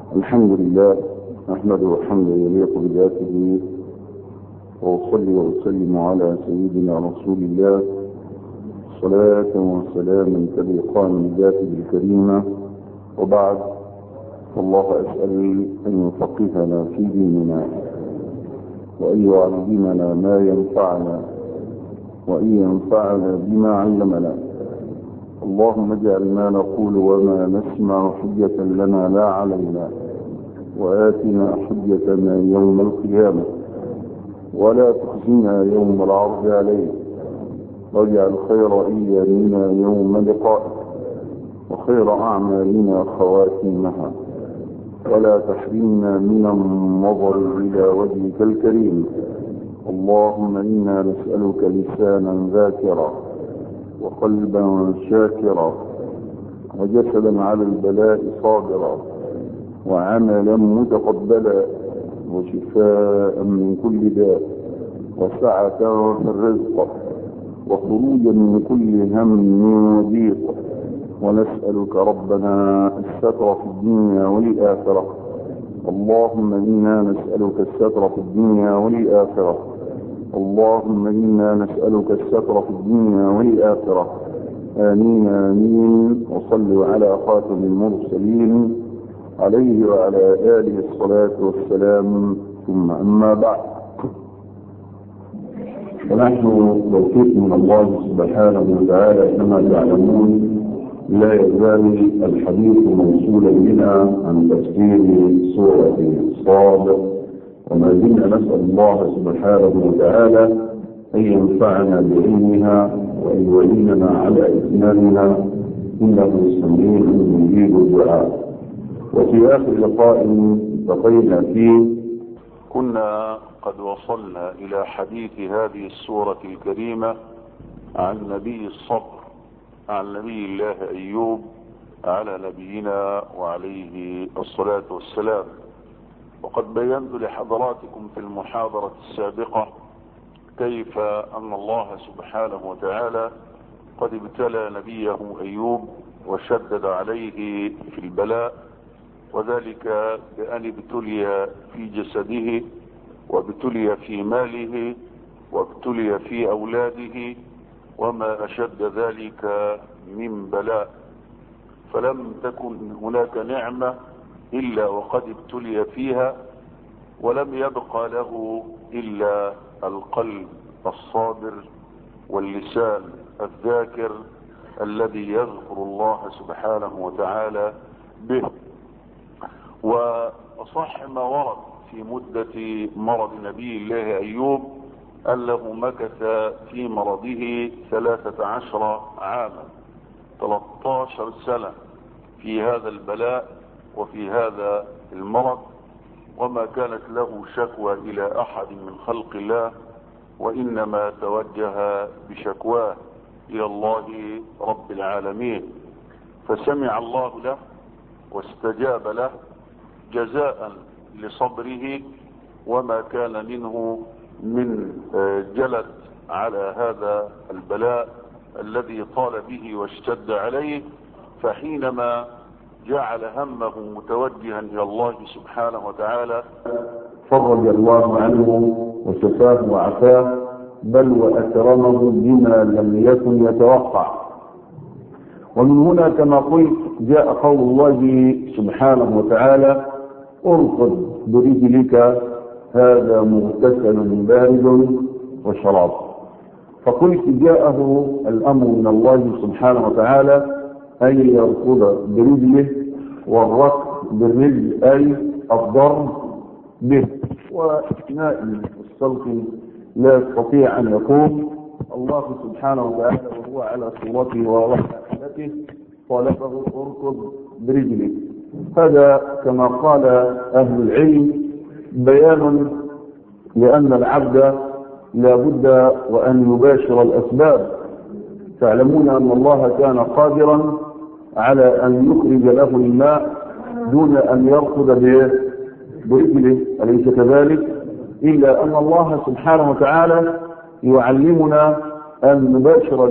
الحمد لله نحمده حمدا يليق بذاته وأصلي وأسلم على سيدنا رسول الله صلاة وسلاما تليقان بذاته الكريمة وبعد فالله أسأل أن يفقهنا في ديننا وأن يعلمنا ما ينفعنا وأن ينفعنا بما علمنا اللهم اجعل ما نقول وما نسمع حجة لنا لا علينا وآتنا حجتنا يوم القيامة ولا تخزنا يوم العرض عليك واجعل خير أيامنا يوم لقائك وخير أعمالنا خواتيمها ولا تحرمنا من النظر إلى وجهك الكريم اللهم إنا نسألك لسانا ذاكرا وقلبا شاكرا وجسدا على البلاء صابرا وعملا متقبلا وشفاء من كل داء وسعة في الرزق وخروجا من كل هم وضيق ونسألك ربنا الستر في الدنيا والآخرة اللهم إنا نسألك الستر في الدنيا والآخرة اللهم إنا نسألك الستر في الدنيا والآخرة آمين آمين وصلوا على خاتم المرسلين عليه وعلى آله الصلاة والسلام ثم أما بعد ونحن توفيق من الله سبحانه وتعالى كما تعلمون لا يزال الحديث موصولا بنا عن تفسير سورة صاد وما زلنا نسأل الله سبحانه وتعالى أن ينفعنا بعلمها وأن يعيننا على إتمامها إنه سميع مجيب الدعاء وفي آخر لقاء التقينا فيه كنا قد وصلنا إلى حديث هذه السورة الكريمة عن نبي الصبر عن نبي الله أيوب على نبينا وعليه الصلاة والسلام وقد بينت لحضراتكم في المحاضرة السابقة كيف أن الله سبحانه وتعالى قد ابتلى نبيه أيوب وشدد عليه في البلاء وذلك بأن ابتلي في جسده وابتلي في ماله وابتلي في أولاده وما أشد ذلك من بلاء فلم تكن هناك نعمة إلا وقد ابتلي فيها ولم يبقى له إلا القلب الصابر واللسان الذاكر الذي يذكر الله سبحانه وتعالى به وصح ما ورد في مدة مرض نبي الله أيوب أنه مكث في مرضه ثلاثة عشر عاما 13 سنة في هذا البلاء وفي هذا المرض وما كانت له شكوى إلى أحد من خلق الله وإنما توجه بشكواه إلى الله رب العالمين فسمع الله له واستجاب له جزاء لصبره وما كان منه من جلد على هذا البلاء الذي طال به واشتد عليه فحينما جعل همه متوجها الى الله سبحانه وتعالى فرج الله عنه وشفاه وعفاه بل واكرمه بما لم يكن يتوقع ومن هنا كما قلت جاء قول الله سبحانه وتعالى اركض برجلك هذا مغتسل بارد وشراب فقلت جاءه الامر من الله سبحانه وتعالى أن يركض برجله والركض بالرجل أي الضرب به ونائم السلطي لا يستطيع أن يقوم الله سبحانه وتعالى وهو على صورته وعلى حالته طالبه اركض برجله هذا كما قال أهل العلم بيان لأن العبد لا بد وأن يباشر الأسباب تعلمون أن الله كان قادرا على أن يخرج له الماء دون أن يركض برجله أليس كذلك إلا أن الله سبحانه وتعالى يعلمنا أن نباشر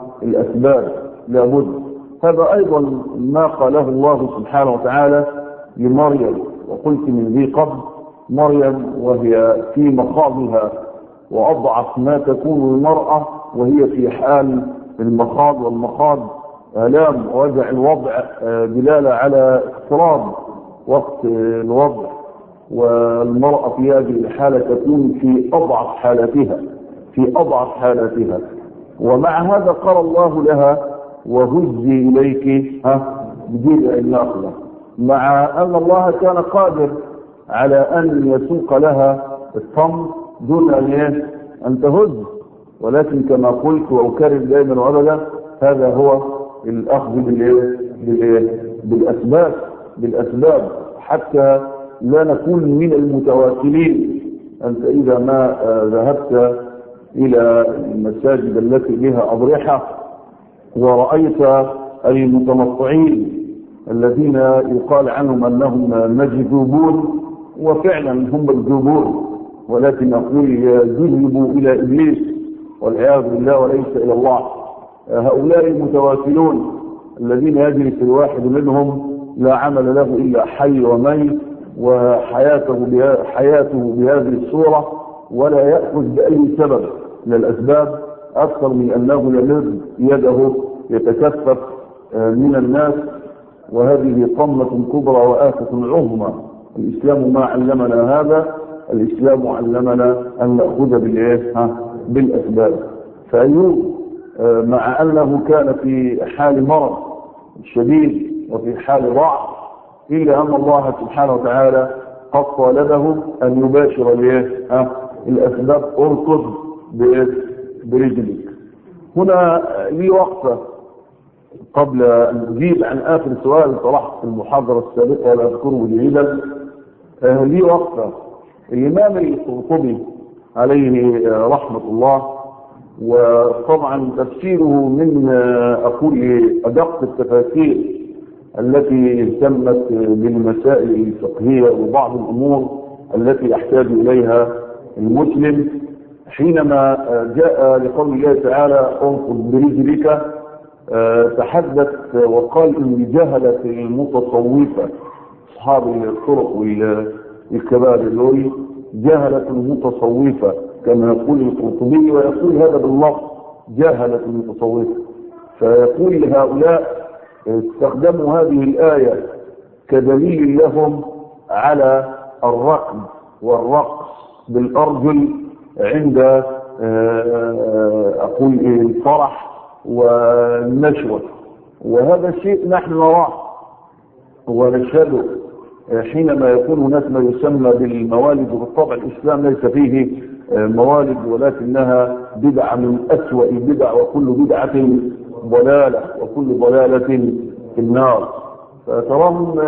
الأسباب لابد هذا أيضا ما قاله الله سبحانه وتعالى لمريم وقلت من ذي قبل مريم وهي في مخاضها وأضعف ما تكون المرأة وهي في حال المخاض والمخاض آلام ووجع الوضع دلالة على اقتراب وقت الوضع والمرأة في هذه الحالة تكون في أضعف حالتها في أضعف حالتها ومع هذا قال الله لها وهزي إليك ها بجذع الناقلة مع أن الله كان قادر على أن يسوق لها الصمت دون أن أن تهز ولكن كما قلت وأكرر دائما وأبدا هذا هو الأخذ بالإيه؟ بالإيه؟ بالأسباب بالأسباب حتى لا نكون من المتواكلين أنت إذا ما ذهبت إلى المساجد التي بها أضرحة ورأيت المتنطعين الذين يقال عنهم أنهم مجذوبون وفعلا هم مجذوبون ولكن أقول جذبوا إلى إبليس والعياذ بالله وليس إلى الله هؤلاء المتواكلون الذين يجلس الواحد منهم لا عمل له إلا حي وميت وحياته حياته بهذه الصورة ولا يأخذ بأي سبب من الأسباب أكثر من أنه يمد يده يتكفف من الناس وهذه طمة كبرى وآفة عظمى الإسلام ما علمنا هذا الإسلام علمنا أن نأخذ بالإيه بالأسباب فأيوب مع أنه كان في حال مرض شديد وفي حال ضعف إلا أن الله سبحانه وتعالى قد طالبه أن يباشر الإيه الأسباب اركض برجلك هنا لي وقفة قبل أن أجيب عن آخر سؤال طرحت في المحاضرة السابقة ولا أذكره جيدا لي وقفة الإمام القرطبي عليه رحمة الله وطبعا تفسيره من أقول أدق التفاسير التي اهتمت بالمسائل الفقهية وبعض الأمور التي يحتاج إليها المسلم حينما جاء لقول الله تعالى انقض برجلك تحدث وقال ان جهلت المتصوفة اصحاب الطرق والكبائر دول جهلت المتصوفة كما يقول القرطبي ويقول هذا باللفظ جهلت المتصوفة فيقول لهؤلاء استخدموا هذه الآية كدليل لهم على الرقم والرقص بالأرجل عند أقول الفرح والنشوة وهذا الشيء نحن نراه ونشهده حينما يكون هناك ما يسمى بالموالد وبالطبع الإسلام ليس فيه موالد ولكنها بدعة من أسوأ البدع وكل بدعة ضلالة وكل ضلالة في النار فتراهم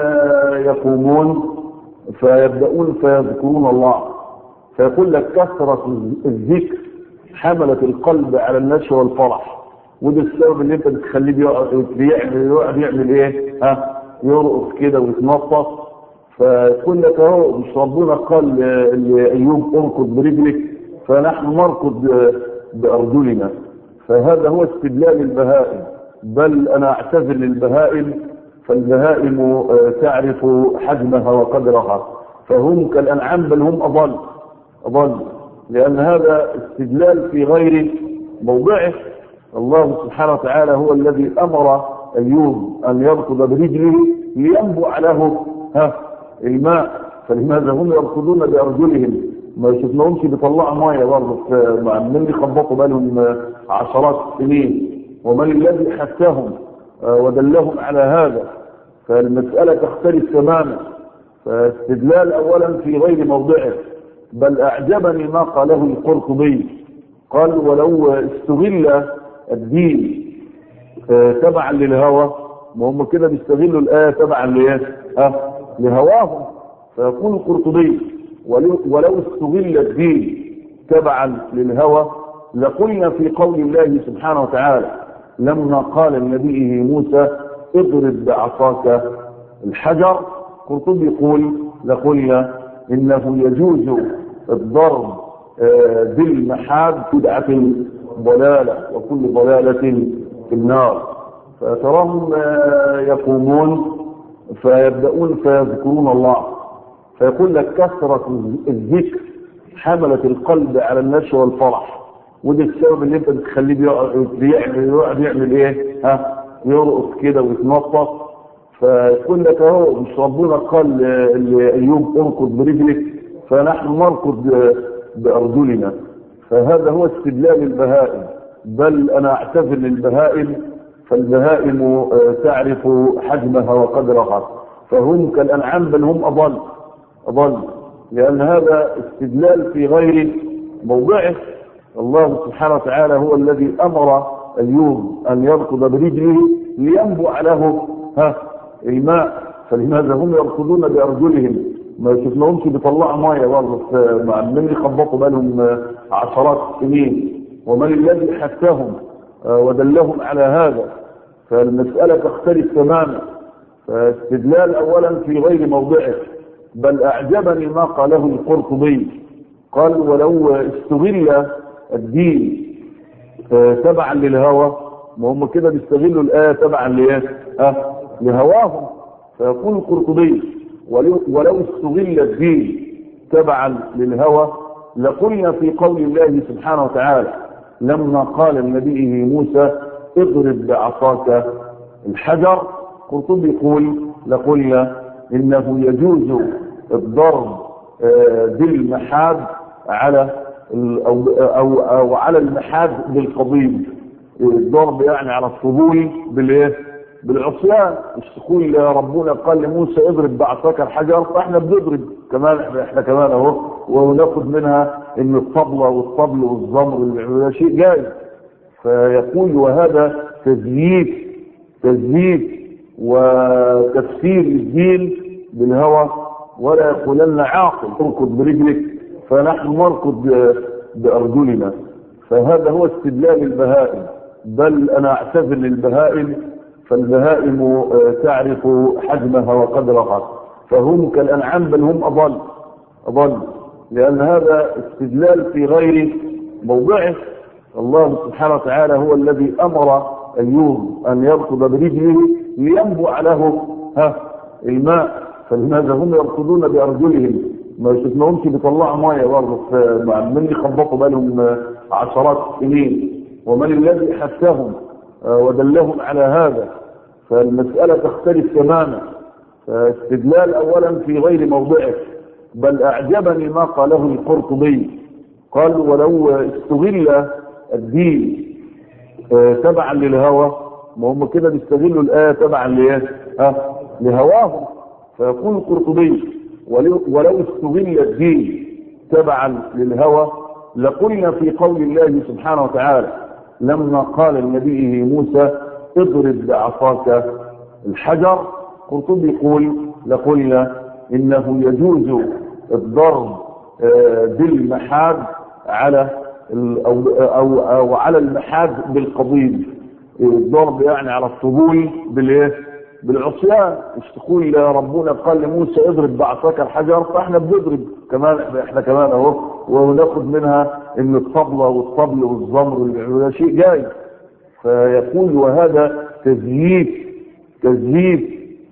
يقومون فيبدأون فيذكرون الله فيقول لك كثرة الذكر حملت القلب على النشوة والفرح وده السبب اللي انت بتخليه بيعمل يقعد يعمل ايه ها يرقص كده ويتنطط فيقول لك اهو مش ربنا قال لايوب اركض برجلك فنحن نركض بارجلنا فهذا هو استدلال البهائم بل انا اعتذر للبهائم فالبهائم تعرف حجمها وقدرها فهم كالانعام بل هم اضل أضل لأن هذا استدلال في غير موضعه الله سبحانه وتعالى هو الذي أمر أيوب أن يركض برجله لينبع له ها الماء فلماذا هم يركضون بأرجلهم ما شفناهمش بيطلعوا ميه برضه من يخبطوا بالهم عشرات السنين ومن الذي حثهم ودلهم على هذا فالمسألة تختلف تماما فاستدلال أولا في غير موضعه بل أعجبني ما قاله القرطبي قال ولو استغل الدين تبعا للهوى ما هم كده بيستغلوا الآية تبعا لإيه؟ أه؟ لهواهم فيقول القرطبي ولو استغل الدين تبعا للهوى لقلنا في قول الله سبحانه وتعالى لما قال لنبيه موسى اضرب بعصاك الحجر قرطبي يقول لقلنا انه يجوز الضرب بالمحاب بدعة ضلالة وكل ضلالة في النار فتراهم يقومون فيبدأون فيذكرون الله فيقول لك كثرة الذكر حملت القلب على النشوة والفرح وده السبب اللي انت بتخليه بيعمل يقعد يعمل ايه ها يرقص كده ويتنطط فيقول لك اهو مش ربنا قال لايوب اركض برجلك فنحن نركض بارجلنا فهذا هو استدلال البهائم بل انا اعتذر للبهائم فالبهائم تعرف حجمها وقدرها فهم كالانعام بل هم اضل اضل لان هذا استدلال في غير موضعه الله سبحانه وتعالى هو الذي امر ايوب ان يركض برجله لينبع له ها الماء فلماذا هم يركضون بارجلهم ما شفناهمش بيطلعوا ميه برضه مع من يخبطوا بالهم عشرات السنين ومن الذي حثهم ودلهم على هذا فالمسألة تختلف تماما فاستدلال أولا في غير موضعه بل أعجبني ما قاله القرطبي قال ولو استغل الدين تبعا للهوى ما هم كده بيستغلوا الآية تبعا لإيه؟ أه لهواهم فيقول القرطبي ولو استغل الدين تبعا للهوى لقلنا في قول الله سبحانه وتعالى لما قال لنبيه موسى اضرب بعصاك الحجر قرطبي يقول لقلنا انه يجوز الضرب بالمحاب على أو, أو, أو على المحاب بالقضيب الضرب يعني على الفضول بالايه بالعصيان مش تقول ربنا قال لموسى اضرب بعصاك الحجر فاحنا بنضرب كمان احنا كمان اهو وناخد منها ان الطبله والطبل والزمر ده شيء جائز فيقول وهذا تزييف تزييف وتفسير الدين بالهوى ولا يقولن عاقل اركض برجلك فنحن نركض بارجلنا فهذا هو استدلال البهائم بل انا اعتذر للبهائم فالبهائم تعرف حجمها وقدرها فهم كالانعام بل هم اضل اضل لان هذا استدلال في غير موضعه الله سبحانه وتعالى هو الذي امر ايوب ان يركض برجله لينبع له ها الماء فلماذا هم يركضون بارجلهم ما شفناهمش بيطلعوا ميه برضه مع من يخبطوا بالهم عشرات السنين ومن الذي حثهم ودلهم على هذا فالمسألة تختلف تماما فاستدلال أولا في غير موضعه بل أعجبني ما قاله القرطبي قال ولو استغل الدين تبعا للهوى ما هم كده بيستغلوا الآية تبعا لإيه؟ ها لهواهم فيقول القرطبي ولو استغل الدين تبعا للهوى لقلنا في قول الله سبحانه وتعالى لما قال لنبيه موسى اضرب بعصاك الحجر قرطبي يقول لقلنا انه يجوز الضرب بالمحاب على أو, أو, أو على المحاب بالقضيب الضرب يعني على الطبول بالايه بالعصيان مش تقول ربنا قال لموسى اضرب بعصاك الحجر فاحنا بنضرب كمان احنا كمان اهو وناخد منها ان الطبله والطبل والزمر ده شيء جاي فيقول وهذا تزييف تزييف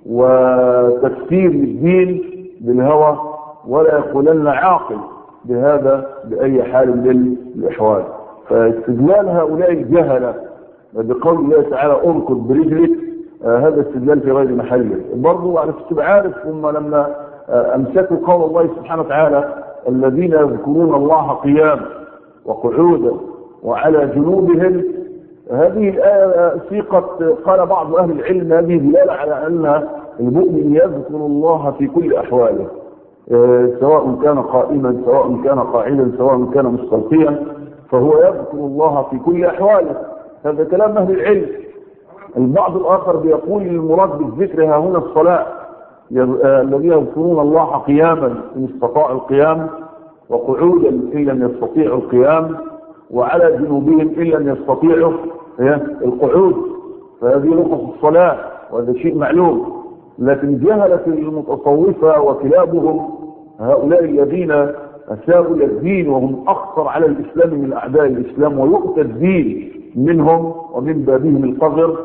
وتفسير الدين بالهوى ولا يقولن عاقل بهذا بأي حال من الأحوال فاستدلال هؤلاء الجهلة بقول الله تعالى اركض برجلك آه هذا استدلال في غير محله برضه على تبقى عارف هم لما آه امسكوا قول الله سبحانه وتعالى الذين يذكرون الله قياما وقعودا وعلى جنوبهم هذه الآية سيقت قال بعض أهل العلم هذه دلالة على أن المؤمن يذكر الله في كل أحواله سواء كان قائما سواء كان قاعدا سواء كان مستلقيا فهو يذكر الله في كل أحواله هذا كلام أهل العلم البعض الآخر بيقول المراد بالذكر ها هنا الصلاة الذين يذكرون الله قياما إن استطاعوا القيام وقعودا إن لم يستطيعوا القيام وعلى جنوبهم إن لم يستطيعوا القعود فهذه رخص الصلاة وهذا شيء معلوم لكن جهلة المتصوفة وكلابهم هؤلاء الذين أساءوا إلى الدين وهم أخطر على الإسلام من أعداء الإسلام ويؤتى الدين منهم ومن بابهم القذر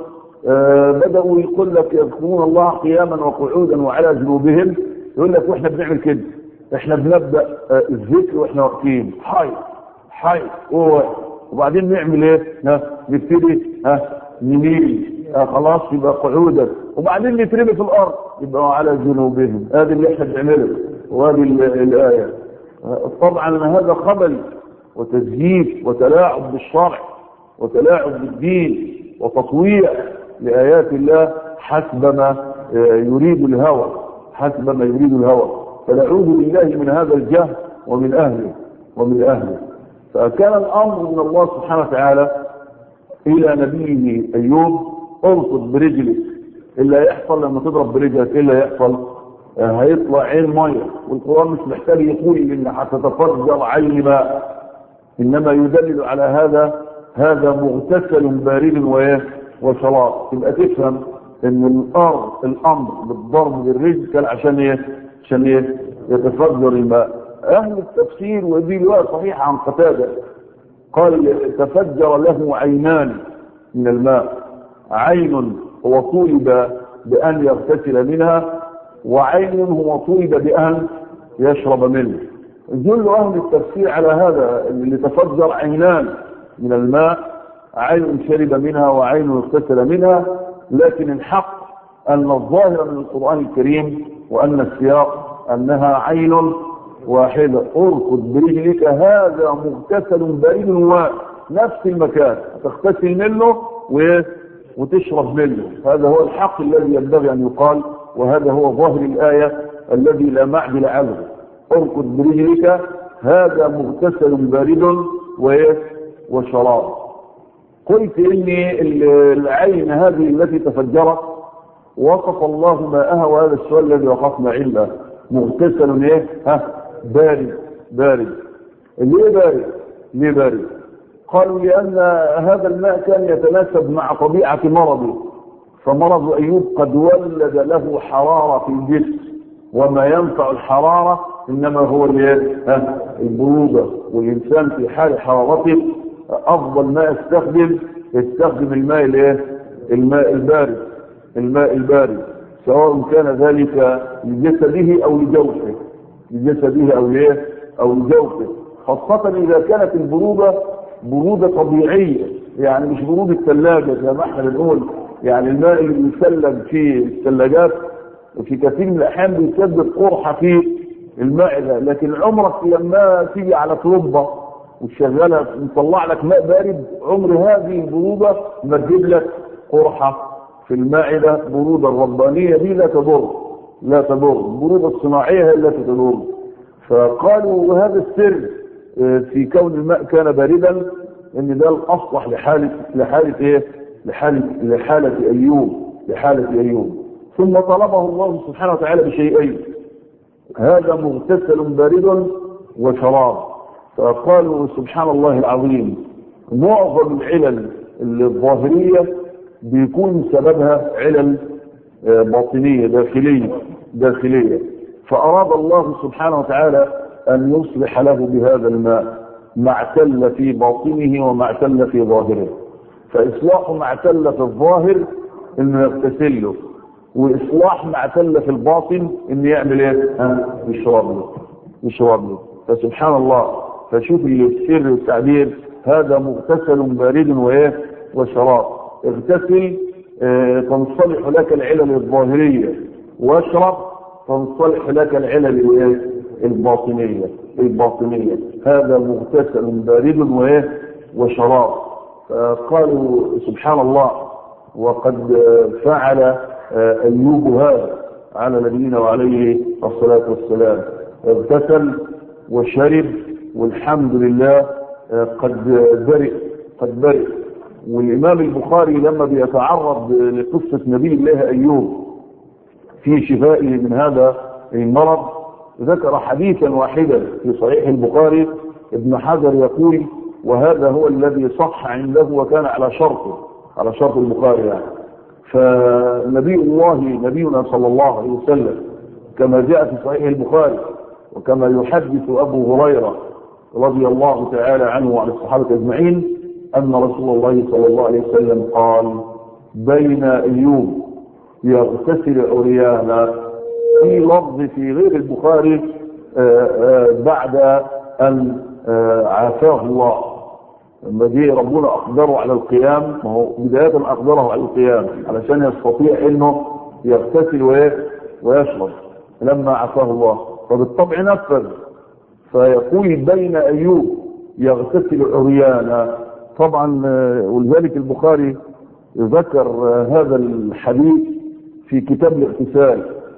آه بدأوا يقول لك يذكرون الله قياما وقعودا وعلى جنوبهم يقول لك واحنا بنعمل كده احنا بنبدأ آه الذكر واحنا واقفين حي حي وبعدين نعمل ايه ها نبتدي ها نميل آه خلاص يبقى قعودا وبعدين نترمي في الارض يبقى على جنوبهم هذه اللي احنا بنعمله وهذه الايه طبعا هذا خبل وتزييف وتلاعب بالشرع وتلاعب بالدين وتطويع لآيات الله حسب ما يريد الهوى حسب ما يريد الهوى فنعوذ بالله من هذا الجهل ومن أهله ومن أهله فكان الأمر من الله سبحانه وتعالى إلى نبيه أيوب ارصد برجلك إلا يحصل لما تضرب برجلك إلا يحصل هيطلع عين مية والقرآن مش محتاج يقول إن هتتفجر عين ماء إنما يدلل على هذا هذا مغتسل بارد وايه وشراب تبقى تفهم ان الارض الامر بالضرب بالرجل كان عشان ايه عشان ايه يتفجر الماء اهل التفسير ودي روايه صحيحه عن قتاده قال تفجر له عينان من الماء عين هو طولب بان يغتسل منها وعين هو طولب بان يشرب منه جل اهل التفسير على هذا اللي تفجر عينان من الماء عين شرب منها وعين اغتسل منها لكن الحق أن الظاهر من القرآن الكريم وأن السياق أنها عين واحدة اركض برجلك هذا مغتسل بريد نفس المكان تغتسل منه وتشرب منه هذا هو الحق الذي ينبغي أن يقال وهذا هو ظاهر الآية الذي لا معدل عنه اركض برجلك هذا مغتسل بارد وشراب قلت ان العين هذه التي تفجرت وصف الله ماءها وهذا السؤال الذي وقفنا عنده مغتسل ايه ها بارد بارد ليه بارد ليه بارد قالوا لان هذا الماء كان يتناسب مع طبيعه مرضه فمرض ايوب قد ولد له حراره في الجسم وما ينفع الحراره انما هو البروده والانسان في حال حرارته افضل ما يستخدم يستخدم الماء الايه الماء البارد الماء البارد سواء كان ذلك لجسده او لجوفه لجسده او لايه او لجوفه خاصة اذا كانت البرودة برودة طبيعية يعني مش برودة الثلاجة زي ما احنا بنقول يعني الماء اللي يسلم في الثلاجات وفي كثير من الاحيان بيسبب قرحة في المعدة لكن عمرك لما تيجي على طلبة وتشغلها مطلع لك ماء بارد عمر هذه البرودة ما تجيب لك قرحة في المعدة برودة الربانية دي لا تضر لا تضر البرودة الصناعية هي التي تضر فقالوا هذا السر في كون الماء كان باردا ان ده الاصلح لحالة لحالة ايه لحالة لحالة ايوب لحالة ايوب ثم طلبه الله سبحانه وتعالى بشيئين هذا مغتسل بارد وشراب فقالوا سبحان الله العظيم معظم العلل الظاهرية بيكون سببها علل باطنية داخلية داخلية فأراد الله سبحانه وتعالى أن يصلح له بهذا الماء ما اعتل في باطنه وما اعتل في ظاهره فإصلاح ما اعتل في الظاهر إنه يغتسل له وإصلاح ما اعتل في الباطن إنه يعمل إيه؟ ها يشرب له يشرب له فسبحان الله فشوف السر والتعبير هذا مغتسل بارد وايه وشراب اغتسل اه تنصلح لك العلل الظاهرية واشرب تنصلح لك العلل الباطنية الباطنية هذا مغتسل بارد وايه وشراب قالوا سبحان الله وقد فعل ايوب هذا على نبينا وعليه الصلاة والسلام اغتسل وشرب والحمد لله قد برئ قد برئ والإمام البخاري لما بيتعرض لقصة نبي الله أيوب في شفائه من هذا المرض ذكر حديثا واحدا في صحيح البخاري ابن حجر يقول وهذا هو الذي صح عنده وكان على شرطه على شرط البخاري يعني فنبي الله نبينا صلى الله عليه وسلم كما جاء في صحيح البخاري وكما يحدث أبو هريرة رضي الله تعالى عنه وعن الصحابة أجمعين أن رسول الله صلى الله عليه وسلم قال بين أيوب يغتسل عريانا في لفظ في غير البخاري آآ آآ بعد أن عافاه الله لما جه ربنا أقدره على القيام ما هو بداية أقدره على القيام علشان يستطيع أنه يغتسل ويشرب لما عافاه الله فبالطبع نفذ فيقول بين أيوب يغتسل عريانا طبعا ولذلك البخاري ذكر هذا الحديث في كتاب الاغتسال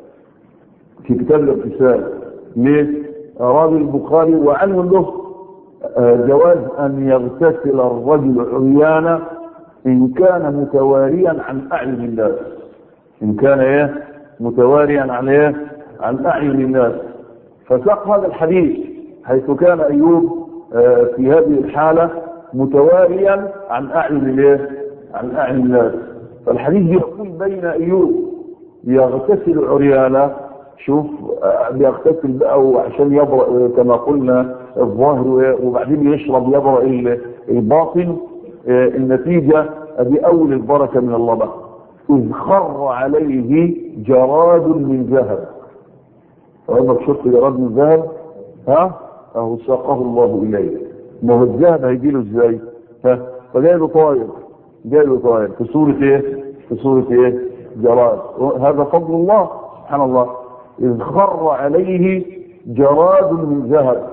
في كتاب الاغتسال ليه؟ أراد البخاري وعنه له جواز أن يغتسل الرجل عريانا إن كان متواريا عن أعين الناس إن كان إيه متواريا عن إيه عن أعين الناس فساق هذا الحديث حيث كان أيوب في هذه الحالة متواريا عن أعين الإيه عن أعين الناس فالحديث يقول بين أيوب يغتسل عريانا شوف بيغتسل بقى وعشان يبرأ كما قلنا الظاهر وبعدين يشرب يبرأ الباطن النتيجة دي أول البركة من الله بقى إذ خر عليه جراد من ذهب عمرك شفت جراد من ذهب ها اهو ساقه الله إليه ما هو الذهب هيجي له ازاي ها فجاي له طاير جاي له طاير في صورة ايه في صورة ايه جراد هذا فضل الله سبحان الله إذ خر عليه جراد من ذهب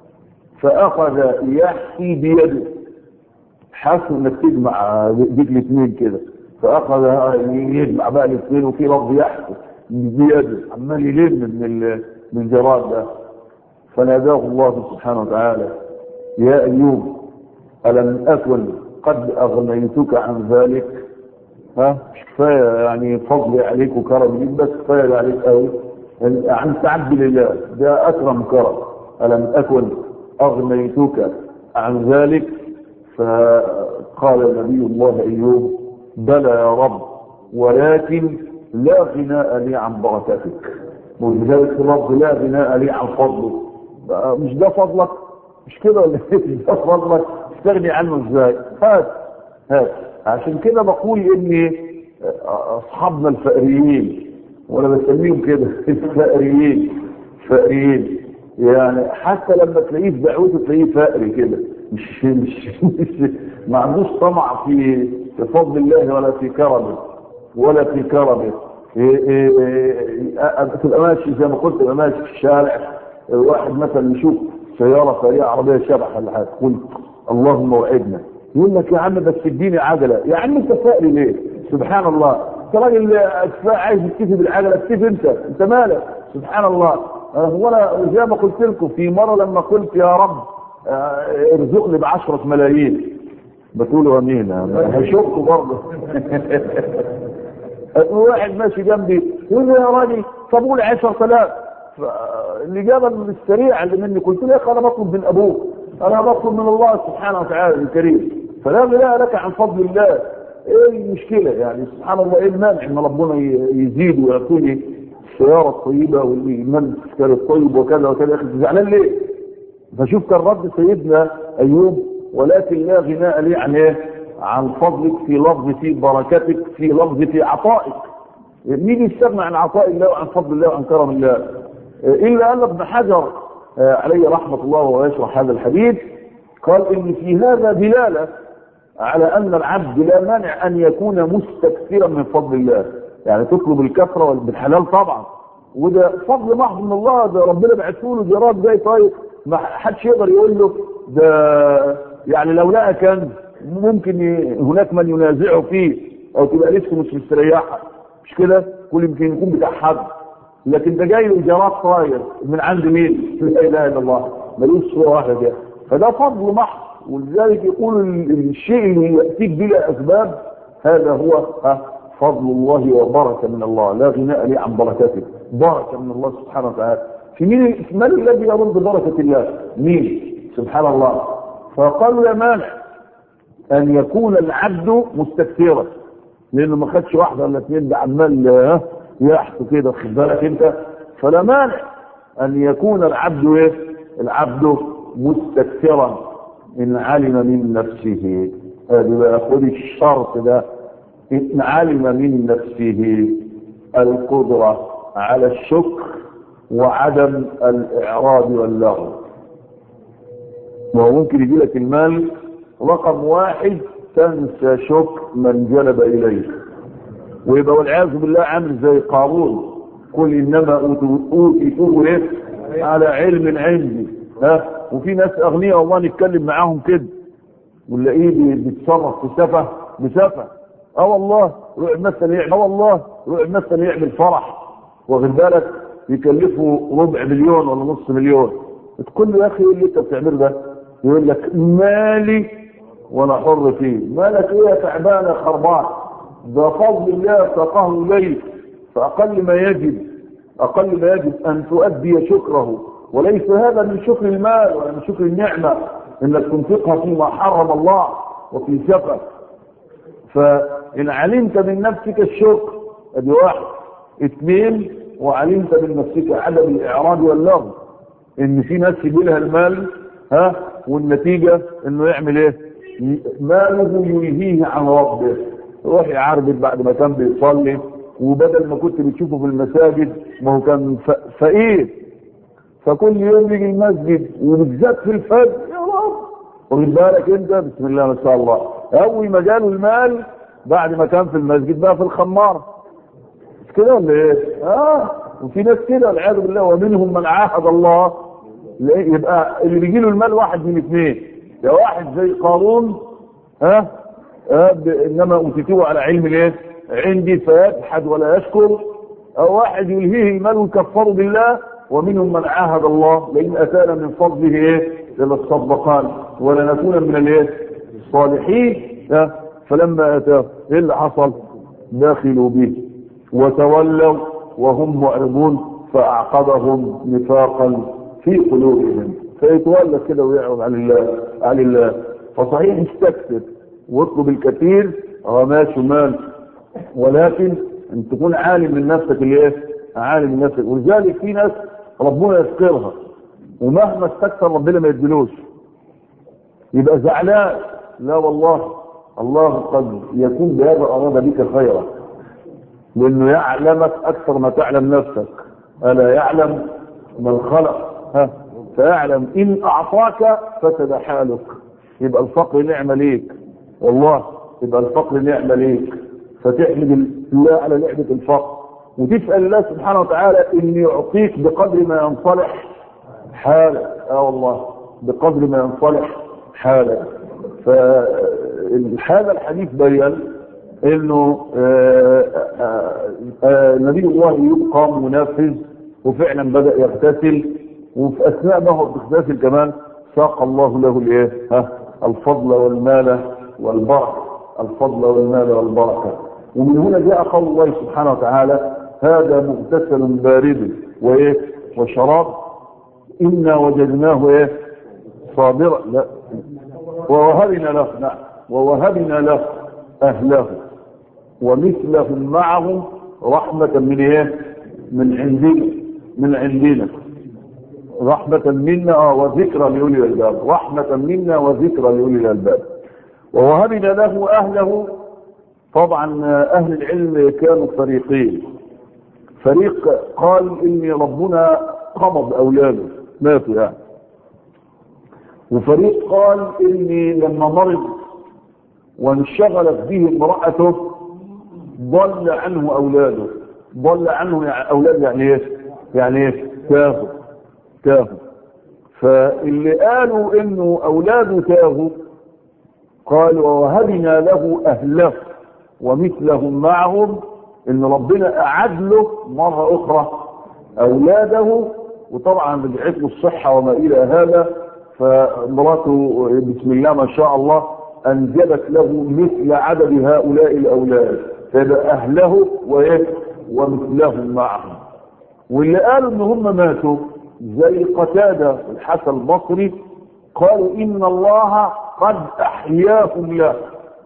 فأخذ يحكي بيده حاسس انك تجمع ديك الاثنين كده فأخذ يجمع بقى الاثنين وفي لفظ يحكي بيده عمال يلم من من الجراد ده فناداه الله سبحانه وتعالى يا أيوب ألم أكن قد أغنيتك عن ذلك ها مش كفاية يعني فضلي عليك وكرم ليك بس كفاية عليك قوي عن تعبد لله ده أكرم كرم ألم أكن أغنيتك عن ذلك فقال نبي الله أيوب بلى يا رب ولكن لا غناء لي عن بركتك ولذلك اللفظ لا غناء لي عن فضلك مش ده فضلك مش كده ولا مش ده فضلك تستغني عنه ازاي هات هات عشان كده بقول ان اصحابنا الفقريين وانا بسميهم كده الفقريين فقريين يعني حتى لما تلاقيه في دعوته تلاقيه فقري كده مش مش, مش ما عندوش طمع في في فضل الله ولا في كرمه ولا في كرمه إيه إيه إيه تبقى ماشي زي ما قلت تبقى ماشي في الشارع واحد مثلا يشوف سيارة سريعة عربية شبح ولا حاجة قلت اللهم وعدنا يقول لك يا عم بس اديني عجلة يا عم انت فقري ليه سبحان الله انت راجل عايز تكتفي بالعجلة اكتفي انت انت مالك سبحان الله هو انا زي ما قلت لكم في مرة لما قلت يا رب ارزقني بعشرة ملايين بتقولوا امين هشوفكم برضه واحد ماشي جنبي يقول لي يا راجل طب قول 10000 الإجابة السريعة اللي مني قلت له يا أخي أنا بطلب من أبوك أنا بطلب من الله سبحانه وتعالى الكريم فلا غناء لك عن فضل الله إيه المشكلة يعني سبحان الله إيه المانع إن ربنا يزيد ويعطيني السيارة الطيبة والإيمان السكر الطيب وكذا وكذا يا أخي زعلان ليه؟ فشوف كان رد سيدنا أيوب ولكن لا غناء لي عن إيه؟ عن فضلك في لفظ في بركتك في لفظ في عطائك مين يستغنى عن عطاء الله وعن فضل الله وعن كرم الله إلا أن ابن حجر عليه رحمة الله ويشرح هذا الحديث قال إن في هذا دلالة على أن العبد لا مانع أن يكون مستكثرا من فضل الله يعني تطلب الكثرة بالحلال طبعا وده فضل محض من الله ده ربنا بعثه له جراد جاي طيب ما حدش يقدر يقول له ده يعني لو لقى كنز ممكن هناك من ينازعه فيه او تبقى لسه مش مستريحه مش كده كل يمكن يكون بتاع حد لكن ده جاي له جراد طاير من عند مين لا اله الا الله ملوش صوره واحده كده فده فضل محض ولذلك يقول الشيء اللي ياتيك بلا اسباب هذا هو فضل الله وبركه من الله لا غناء لي عن بركته بركه من الله سبحانه وتعالى في مين من الذي يرد ببركه الله مين سبحان الله فقالوا لا مانع ان يكون العبد مستكثرا لانه ما خدش واحده ولا اثنين ده عمال يحثوا كده خد بالك انت فلا مانع ان يكون العبد ايه العبد مستكثرا ان علم من نفسه هذه بقى خد الشرط ده إن علم من نفسه القدرة على الشكر وعدم الإعراض واللغو وهو ممكن يجي لك المال رقم واحد تنسى شكر من جلب إليك ويبقى والعياذ بالله عامل زي قارون قل إنما أوتيته إيه على علم عندي ها وفي ناس أغنياء والله نتكلم معاهم كده ونلاقيه بيتصرف في سفه بسفه اه والله روح مثلا يعمل اه والله روح مثلا يعمل فرح واخد بالك يكلفه ربع مليون ولا نص مليون تقول له يا اخي ايه اللي انت بتعمله ده يقول لك مالي وانا حر فيه مالك ايه يا تعبان يا خربان ده فضل الله ساقه اليك فاقل ما يجب اقل ما يجب ان تؤدي شكره وليس هذا من شكر المال ولا من شكر النعمه انك تنفقها فيما حرم الله وفي سفر فان علمت من نفسك الشكر ادي واحد اثنين وعلمت من نفسك عدم الاعراض واللغو ان في ناس يجي لها المال ها والنتيجه انه يعمل ايه ماله يلهيه عن ربه يروح يعربد بعد ما كان بيصلي وبدل ما كنت بتشوفه في المساجد ما هو كان فقير فكل يوم يجي المسجد وبالذات في الفجر يا رب واخد بالك انت بسم الله ما شاء الله اول ما جاله المال بعد ما كان في المسجد بقى في الخمار مش كده ولا ايه؟ اه وفي ناس كده والعياذ بالله ومنهم من عاهد الله يبقى اللي بيجي له المال واحد من اثنين يا واحد زي قارون ها آه انما اوتيتوه على علم الايه؟ عندي فيجحد ولا يشكر او واحد يلهيه المال ويكفره بالله ومنهم من عاهد الله لئن اتانا من فضله ايه؟ لنصدقان ولنكون من الايه؟ الصالحين آه فلما اتاه ايه اللي حصل؟ دخلوا به وتولوا وهم معرضون فاعقبهم نفاقا في قلوبهم فيتولى كده ويعرض عن الله عن الله فصحيح استكثر واطلب الكثير اه ماشي مال ولكن ان تكون عالم من نفسك الايه؟ عالم من نفسك ولذلك في ناس ربنا يذكرها ومهما استكثر ربنا ما يدلوش يبقى زعلان لا والله الله قد يكون بهذا اراد بك خيرا لانه يعلمك اكثر ما تعلم نفسك الا يعلم من خلق ها فيعلم ان اعطاك فسد حالك يبقى الفقر نعمه ليك والله يبقى الفقر نعمه ليك فتحمد الله على نعمه الفقر وتسال الله سبحانه وتعالى ان يعطيك بقدر ما ينصلح حالك اه والله بقدر ما ينصلح حالك فهذا الحديث بين انه نبي الله ايوب قام منفذ وفعلا بدا يغتسل وفي اثناء ما هو بيغتسل كمان ساق الله له الايه؟ ها الفضل والمال والبركه الفضل والمال والبركه ومن هنا جاء قول الله سبحانه وتعالى هذا مغتسل بارد وايه؟ وشراب انا وجدناه ايه؟ صابرا لا ووهبنا له نعم ووهبنا له اهله ومثلهم معهم رحمة من ايه من عندنا من عندنا رحمة منا وذكرى لأولي الألباب رحمة منا وذكرى لأولي الألباب ووهبنا له أهله طبعا أهل العلم كانوا فريقين فريق قال إني ربنا قبض أولاده ماتوا يعني وفريق قال إني لما مرض وانشغلت به امرأته ضل عنه اولاده ضل عنه يعني اولاد يعني ايه يعني ايه تاهوا تاهوا فاللي قالوا انه اولاده تاهوا قالوا ووهبنا له اهله ومثلهم معهم ان ربنا اعد له مره اخرى اولاده وطبعا رجعت له الصحه وما الى هذا فمراته بسم الله ما شاء الله انجبت له مثل عدد هؤلاء الاولاد فيبقى اهله وايه ومثلهم معهم واللي قالوا ان هم ماتوا زي قتادة الحسن البصري قالوا ان الله قد احياهم له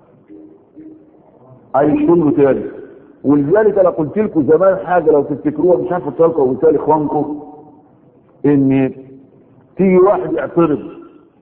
عايشين له تاني ولذلك انا قلت لكم زمان حاجه لو تفتكروها مش عارف قلت لكم قلت لاخوانكم ان تيجي واحد يعترض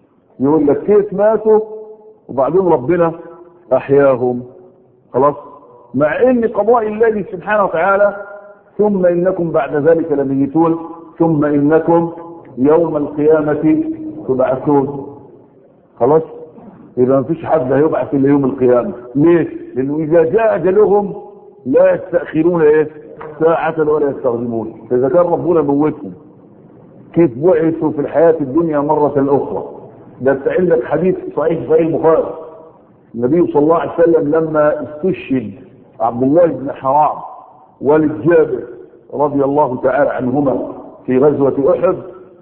يقول لك كيف ماتوا وبعدين ربنا احياهم خلاص مع ان قضاء الله سبحانه وتعالى ثم انكم بعد ذلك لميتون ثم انكم يوم القيامة تبعثون خلاص اذا مفيش حد هيبعث الا يوم القيامة ليه لانه اذا جاء اجلهم لا يستأخرون ايه ساعة ولا يستخدمون فاذا كان ربنا موتهم كيف بعثوا في الحياة الدنيا مرة اخرى ده عندك حديث صحيح صحيح البخاري النبي صلى الله عليه وسلم لما استشهد عبد الله بن حرام والد جابر رضي الله تعالى عنهما في غزوة أحد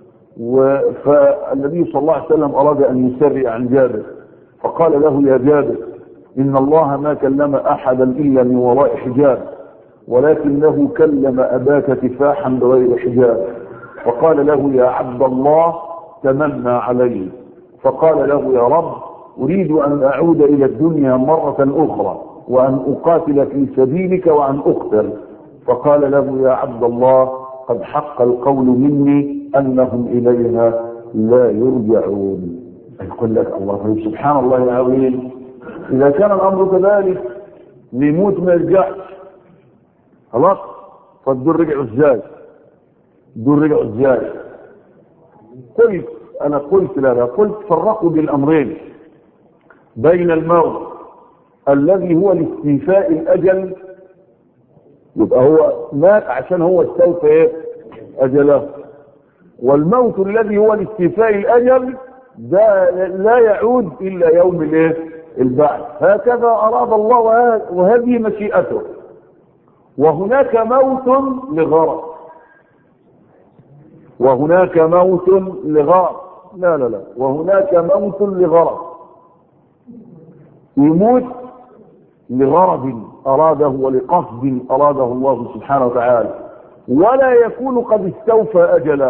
فالنبي صلى الله عليه وسلم أراد أن يسرع عن جابر فقال له يا جابر إن الله ما كلم أحدا إلا من وراء حجاب ولكنه كلم أباك كفاحا بغير حجاب فقال له يا عبد الله تمنى علي فقال له يا رب أريد أن أعود إلى الدنيا مرة أخرى وأن أقاتل في سبيلك وأن أقتل فقال له يا عبد الله قد حق القول مني أنهم إليها لا يرجعون يقول لك الله سبحان الله العظيم إذا كان الأمر كذلك ليموت ما يرجعش خلاص فالدور رجعوا ازاي الدور رجعوا ازاي قلت انا قلت لا لا قلت فرقوا بين الامرين بين الموت الذي هو لاستيفاء الاجل يبقى هو مات عشان هو استوفى ايه اجله والموت الذي هو لاستيفاء الاجل ده لا يعود الا يوم الايه البعث هكذا اراد الله وهذه مشيئته وهناك موت لغرض وهناك موت لغرض لا لا لا وهناك موت لغرض يموت لغرض أراده ولقصد أراده الله سبحانه وتعالى ولا يكون قد استوفى أجله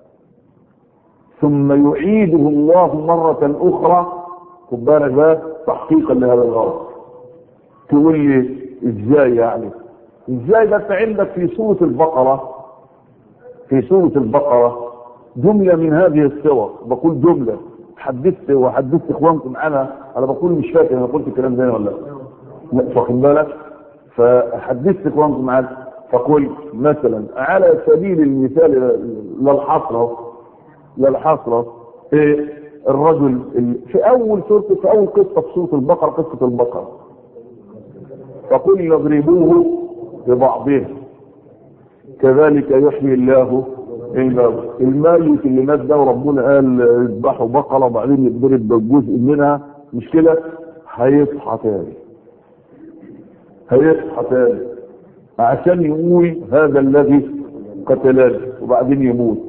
ثم يعيده الله مرة أخرى خد بالك بقى تحقيقا لهذا الغرض تقول لي ازاي يعني ازاي ده انت عندك في سورة البقرة في سورة البقرة جملة من هذه السور بقول جملة حدثت وحدثت اخوانكم عنها انا بقول مش فاكر انا قلت الكلام ده ولا لا واخد بالك فحدثت اخوانكم عنها فقلت مثلا على سبيل المثال للحصر للحصر إيه الرجل في اول سورة في اول قصة في سورة البقرة قصة البقرة فقل يضربوه ببعضهم كذلك يحيي الله الموت الميت اللي مات ده وربنا قال اذبحوا بقرة وبعدين يتضرب بجزء منها مش كده هيصحى تاني هيصحى تاني عشان يقول هذا الذي قتلني وبعدين يموت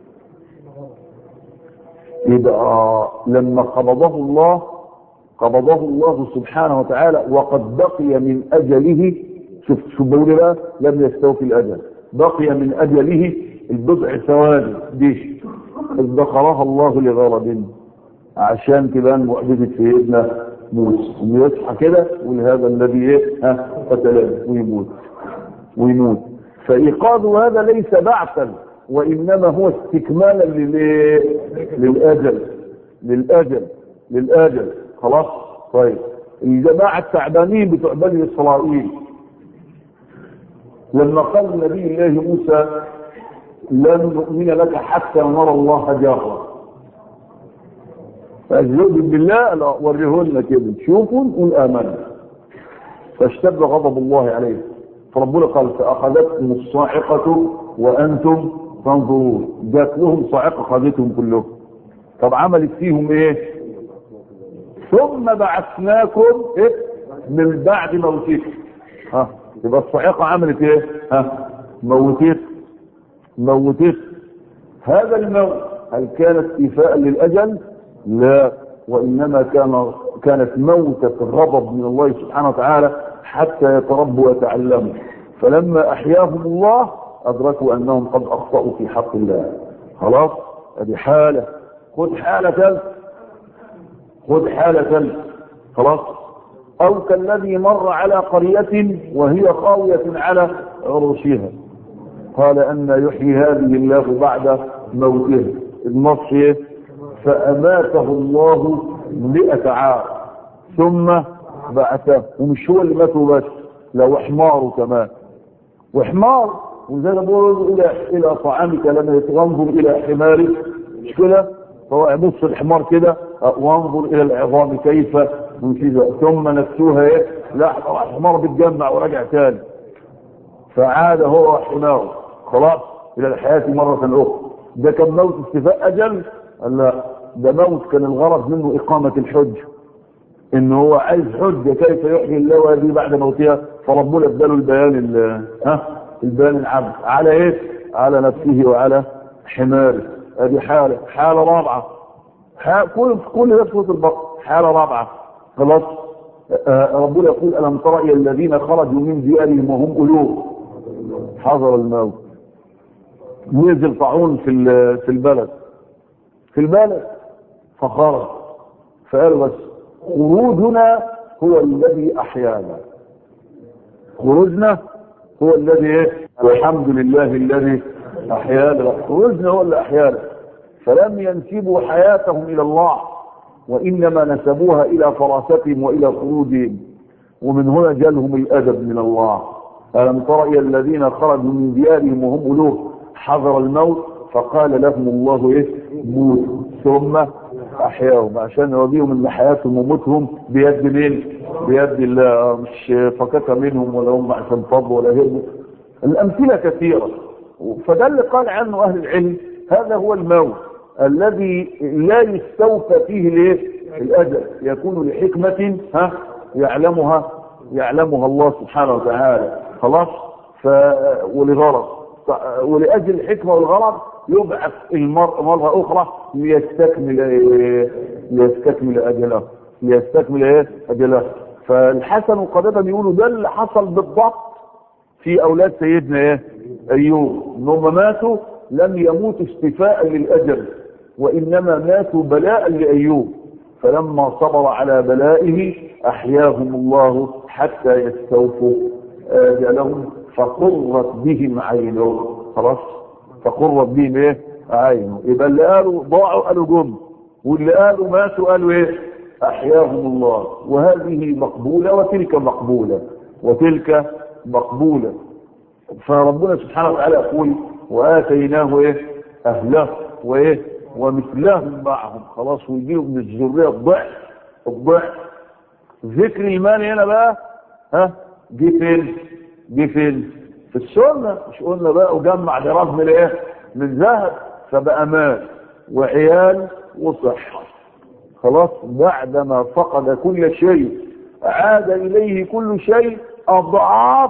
يبقى لما قبضه الله قبضه الله سبحانه وتعالى وقد بقي من أجله شوف شو بقول بقى لم يستوفي الأجل بقي من أجله البضع ثواني دي ادخرها الله لغرض عشان تبان معجزة سيدنا موسى يصحى كده ولهذا الذي ايه ها قتله ويموت ويموت فإيقاظ هذا ليس بعثا وإنما هو استكمالا للايه للأجل للأجل للأجل خلاص طيب الجماعة التعبانين بتوع بني إسرائيل لما قال النبي الله موسى لن نؤمن لك حتى نرى الله جهرا فأجلوب بالله لا وريهن كده تشوفوا نقول آمنا فاشتد غضب الله عليه فربنا قال فأخذتهم الصاعقة وأنتم تنظرون جات لهم صاعقة خذتهم كلهم طب عملت فيهم ايه ثم بعثناكم إيه؟ من بعد موتكم ها يبقى الصاعقة عملت ايه ها موتت موتت هذا الموت هل كان استيفاء للأجل لا وإنما كان كانت موتة غضب من الله سبحانه وتعالى حتى يتربوا ويتعلموا فلما أحياهم الله أدركوا أنهم قد أخطأوا في حق الله خلاص هذه حالة خذ حالة ثالث خذ حالة ثالث خلاص أو كالذي مر على قرية وهي خاوية على عروشها قال أن يحيي هذه الله بعد موتها النص فأماته الله مئة عام ثم بعثه ومش هو اللي ماتوا بس لو حماره كمان وحمار وزي ما بقول الى الى طعامك لما يتنظر الى حمارك مش كده فهو يبص الحمار كده وانظر الى العظام كيف كذا ثم نفسوها ايه لا الحمار بيتجمع وراجع تاني فعاد هو حماره خلاص الى الحياه مره اخرى ده كان موت استفاء اجل قال لا ده موت كان الغرض منه اقامه الحج ان هو عايز حجه كيف يحيي الله هذه بعد موتها فربنا اداله البيان ها البيان العام على ايه على نفسه وعلى حماره ادي حاله حاله رابعه حال كل كل ده سوره البقره حاله رابعه خلاص آه ربنا يقول الم تر الى الذين خرجوا من ديارهم وهم الوف حضر الموت نزل طاعون في في البلد في البلد فخرج فقال بس خروجنا هو الذي احيانا خروجنا هو الذي ايه والحمد لله الذي احيانا خروجنا هو اللي احيانا فلم ينسبوا حياتهم الى الله وانما نسبوها الى فراستهم والى خروجهم ومن هنا جالهم الادب من الله الم تر الى الذين خرجوا من ديارهم وهم الوف حضر الموت فقال لهم الله ايه موت ثم احياهم عشان يوريهم ان حياتهم وموتهم بيد مين بيد الله مش فكك منهم ولا هم عشان فضوا ولا هربوا الامثله كثيره فده اللي قال عنه اهل العلم هذا هو الموت الذي لا يستوفى فيه الايه الاجل يكون لحكمه ها يعلمها يعلمها الله سبحانه وتعالى خلاص ف ولغرض ولاجل الحكمه والغرض يبعث المرء مرة أخرى ليستكمل إيه؟ ليستكمل أجله ليستكمل إيه؟ أجله فالحسن وقتادة بيقولوا ده اللي حصل بالضبط في أولاد سيدنا إيه؟ أيوب إنهم ماتوا لم يموتوا استفاء للأجل وإنما ماتوا بلاء لأيوب فلما صبر على بلائه أحياهم الله حتى يستوفوا أجلهم فقرت بهم عينهم خلاص فقرت بهم ايه عينه يبقى اللي قالوا ضاعوا قالوا جم واللي قالوا ماتوا قالوا ايه احياهم الله وهذه مقبولة وتلك مقبولة وتلك مقبولة فربنا سبحانه وتعالى يقول واتيناه ايه اهله وايه ومثلهم معهم خلاص ويجيله من الذريه الضعف الضعف ذكر المال هنا بقى ها جه فين جه فين في السنة مش قلنا بقى وجمع جراف من ايه من ذهب فبقى مال وعيال وصحة خلاص بعدما فقد كل شيء عاد اليه كل شيء اضعاف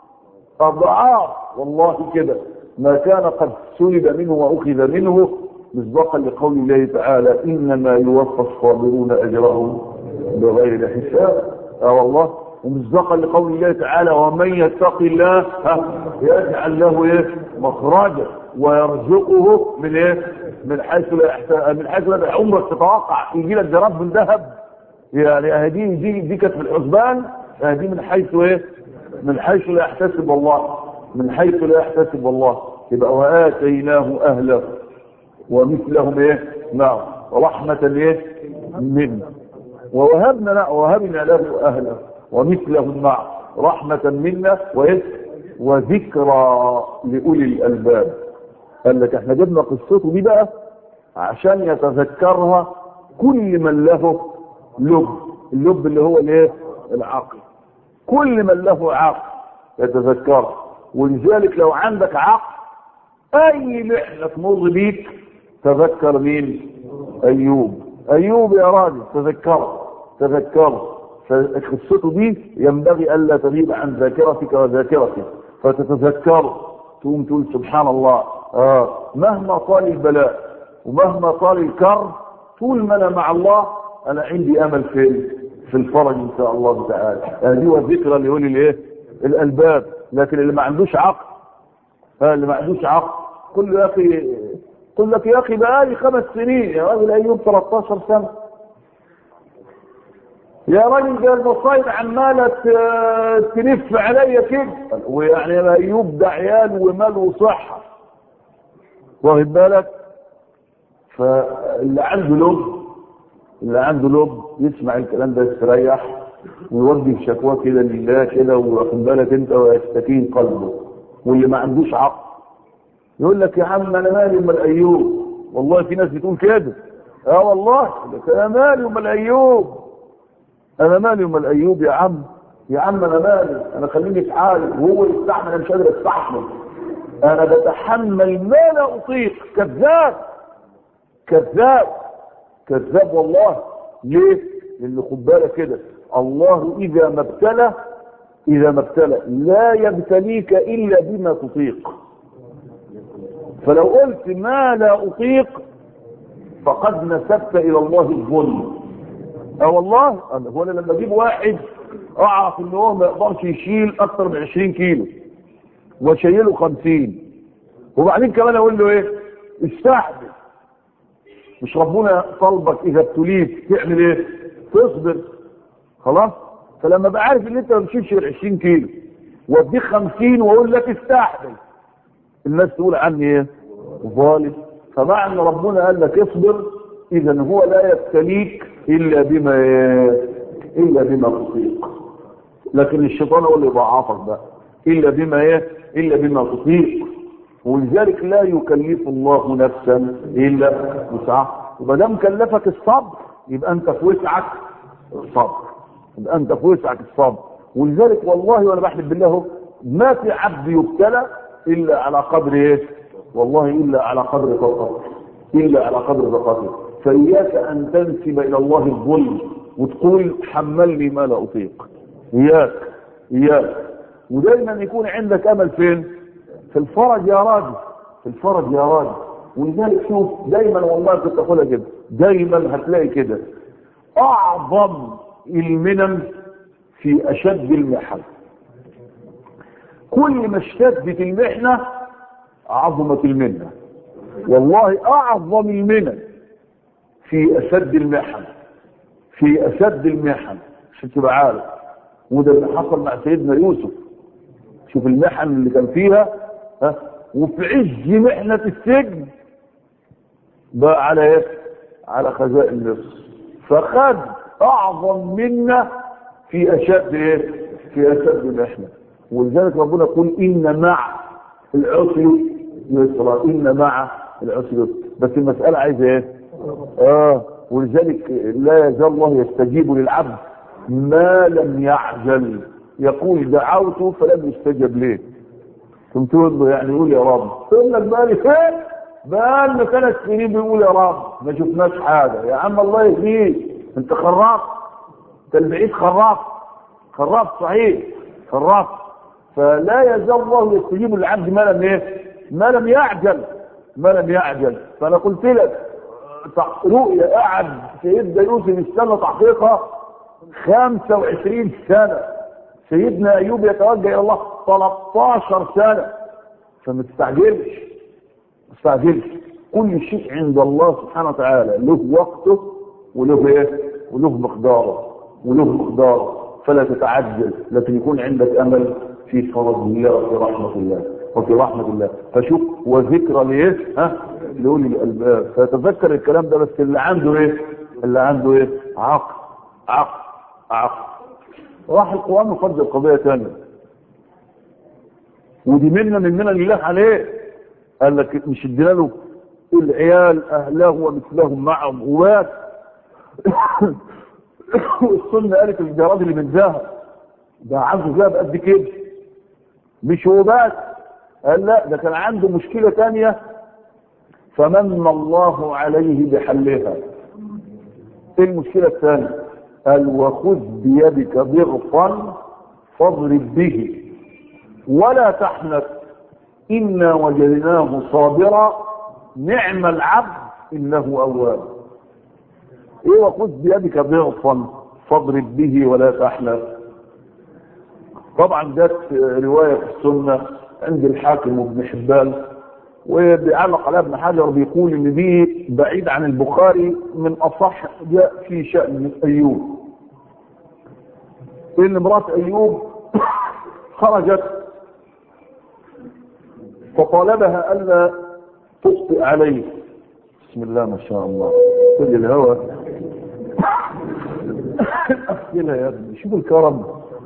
اضعاف والله كده ما كان قد سلب منه واخذ منه مصداقا لقول الله تعالى انما يوفى الصابرون اجرهم بغير حساب اه والله ومصداقا لقول الله تعالى ومن يتق الله يجعل له ايه مخرجا ويرزقه من ايه من حيث لا يحتاج من حيث لا عمرك تتوقع يجي لك جراب من ذهب يعني هذه دي دي كانت في الحسبان هذه من حيث ايه من حيث لا يحتسب الله من حيث لا يحتسب الله يبقى واتيناه اهله ومثلهم ايه نعم رحمه ايه منا ووهبنا لا وهبنا له اهله ومثلهم مع رحمة منا وذكرى لأولي الألباب قال لك احنا جبنا قصته دي بقى عشان يتذكرها كل من له لب اللب اللي هو الايه العقل كل من له عقل يتذكرها ولذلك لو عندك عقل اي محنة تمر بيك تذكر مين ايوب ايوب يا راجل تذكره تذكره فقصته دي ينبغي الا تغيب عن ذاكرتك وذاكرتك فتتذكره تقوم تقول سبحان الله آه مهما طال البلاء ومهما طال الكرب طول ما انا مع الله انا عندي امل في في الفرج ان شاء الله تعالى هذه هو الذكرى اللي يقول الايه الالباب لكن اللي ما عندوش عقل ها اللي ما عندوش عقل كل يا اخي قل لك يا اخي بقالي خمس سنين يا راجل ايوب 13 سنه يا راجل ده المصايب عماله تلف عليا كده ويعني ايوب ده عيال ومال وصحه واخد بالك فاللي عنده لب اللي عنده لب يسمع الكلام ده يستريح ويوجه شكواه كده لله كده واخد بالك انت ويستكين قلبه واللي ما عندوش عقل يقول لك يا عم انا مالي امال ايوب والله في ناس بتقول كده اه والله انا مالي امال ايوب انا مالي امال ايوب يا عم يا عم انا مالي انا خليني في حالي وهو يستحمل انا مش قادر استحمل انا بتحمل ما لا اطيق كذاب كذاب كذاب والله ليه لان خد بالك كده الله اذا ما ابتلى اذا ما ابتلى لا يبتليك الا بما تطيق فلو قلت ما لا اطيق فقد نسبت الى الله الظلم اه والله هو انا لما اجيب واحد اعرف ان هو ما يقدرش يشيل اكثر من 20 كيلو واشيله 50 وبعدين كمان اقول له ايه استحمل مش ربنا طلبك اذا ابتليت تعمل ايه تصبر خلاص فلما بقى عارف ان انت ما بتشيلش غير 20 كيلو واديك 50 واقول لك استحمل الناس تقول عني ايه ظالم فمع ان ربنا قال لك اصبر اذا هو لا يبتليك الا بما الا بما تطيق لكن الشيطان هو اللي يضعفك بقى الا بما ايه الا بما تطيق ولذلك لا يكلف الله نفسا الا وسعها وما دام كلفك الصبر يبقى انت في وسعك الصبر يبقى انت في وسعك الصبر ولذلك والله وانا بحلف بالله ما في عبد يبتلى الا على قدر ايه والله الا على قدر طاقته الا على قدر طاقته فاياك ان تنسب الى الله الظلم وتقول حملني ما لا اطيق اياك اياك ودايما يكون عندك امل فين في الفرج يا راجل في الفرج يا راجل ولذلك شوف دايما والله كنت اقولها كده دايما هتلاقي كده اعظم المنن في اشد المحن كل ما اشتدت المحنه عظمت المنه والله اعظم المنن في اشد المحن في اشد المحن عشان تبقى عارف وده اللي حصل مع سيدنا يوسف شوف المحن اللي كان فيها ها وفي عز محنة السجن بقى على ايه على خزائن مصر فخد اعظم منا في اشد ايه في اشد محنة ولذلك ربنا يقول ان مع العسر يسرا ان مع العسر يسرا بس المسألة عايزة ايه اه ولذلك لا يزال الله يستجيب للعبد ما لم يعجل يقول دعوته فلم يستجب ليه ثم له يعني يقول يا رب يقول لك بالي فين بقالنا ثلاث سنين بيقول يا رب ما شفناش حاجه يا عم الله يهديك انت خراف انت البعيد خراف خراف صحيح خراف فلا يزال الله يستجيب للعبد ما لم ايه ما لم يعجل ما لم يعجل فانا قلت لك رؤيا قعد سيدنا يوسف استنى تحقيقها 25 سنه سيدنا ايوب يتوجه الى الله 13 سنه فما تستعجلش ما تستعجلش كل شيء عند الله سبحانه وتعالى له وقته وله ايه وله مقداره وله مقداره فلا تتعجل لكن يكون عندك امل في فرج الله وفي رحمه الله وفي رحمه الله فشوف وذكرى لايه ها لاولي الالباب فتذكر الكلام ده بس اللي عنده ايه اللي عنده ايه عقل عقل عقل راح القرآن وفرض القضية ثانية ودي منا من منن الله عليه قال لك مش ادينا له العيال اهله ومثلهم معهم وبات السنة قالت الجراد اللي من ذهب ده عنده ذهب قد كده مش هو بس قال لا ده كان عنده مشكلة تانية فمن الله عليه بحلها ايه المشكلة الثانية قال وخذ بيدك ضغطا فاضرب به ولا تحنث إنا وجدناه صابرا نعم العبد إنه أواب إيه وخذ بيدك ضغطا فاضرب به ولا تحنث طبعا جت رواية في السنة عند الحاكم وابن حبان وبيعلق على ابن حجر بيقول ان دي بعيد عن البخاري من اصح جاء في شأن ايوب ان امرأة ايوب خرجت فطالبها الا تخطئ عليه بسم الله ما شاء الله كل الهوى أغسلها يا ابني شوف الكرم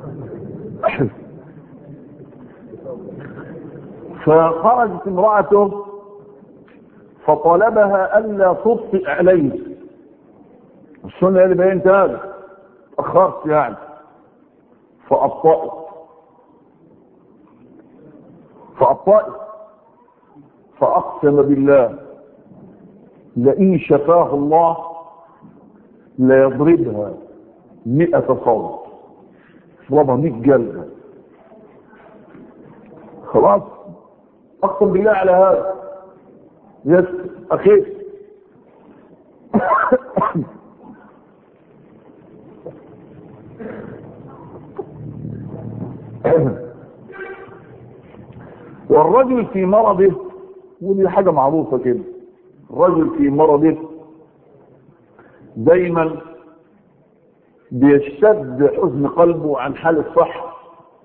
فخرجت امرأته فطلبها ألا تبطئ عليه السنة اللي بينت هذا أخرت يعني فأبطأت فأبطأت فأقسم بالله لئن شفاه الله ليضربها مئة صوت اضربها مئة جلدة خلاص اقسم بالله على هذا يس اخي والرجل في مرضه ودي حاجة معروفة كده الرجل في مرضه دايما بيشتد حزن قلبه عن حال الصحة